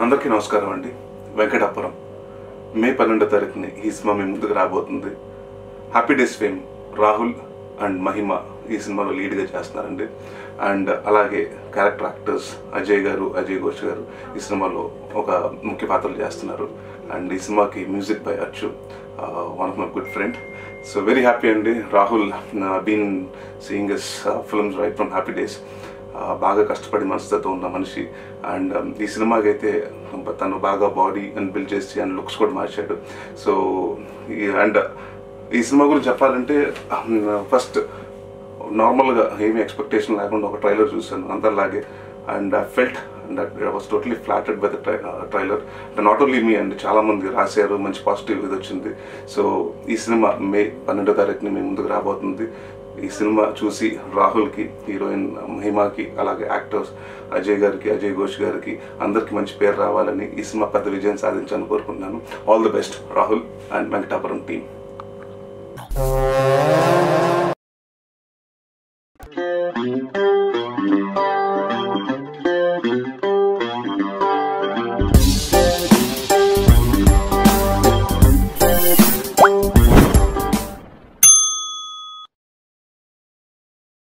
అందరికీ నమస్కారం అండి వెంకటాపురం మే పన్నెండో తారీఖుని ఈ సినిమా మీ ముందుకు రాబోతుంది happy days fame Rahul and Mahima ఈ సినిమాలో లీడ్గా చేస్తున్నారండి అండ్ అలాగే క్యారెక్టర్ యాక్టర్స్ అజయ్ గారు అజయ్ ఘోష్ గారు ఈ సినిమాలో ఒక ముఖ్య పాత్రలు చేస్తున్నారు అండ్ ఈ సినిమాకి music by Achu one of my good friend so very happy అండి Rahul been seeing S films right from happy days ఆ, బాగా కష్టపడి మనసుతో ఉన్న మనిషి అండ్ ఈ సినిమాకి అయితే తను బాగా బాడీ అండ్ బిల్డ్ చేసి అండ్ లుక్స్ కూడా మార్చాడు సో అండ్ ఈ సినిమా గురించి చెప్పాలంటే ఫస్ట్ నార్మల్గా ఏమీ ఎక్స్పెక్టేషన్ లేకుండా ఒక ట్రైలర్ చూశాను అందరిలాగే and I felt and I was totally flattered by the trailer not only me and చాలామంది రాశారు మంచి పాజిటివ్ ఇది వచ్చింది సో ఈ సినిమా మే పన్నెండో తారీఖుని మీ ముందుకు రాబోతుంది ఈ సినిమా చూసి రాహుల్కి హీరోయిన్ మహిమాకి అలాగే యాక్టర్స్ అజయ్ గారికి అజయ్ ఘోష్ గారికి అందరికీ మంచి పేరు రావాలని ఈ సినిమా పెద్ద విజయం సాధించాలని కోరుకుంటున్నాను all the best Rahul and Venkatapuram team Thank you.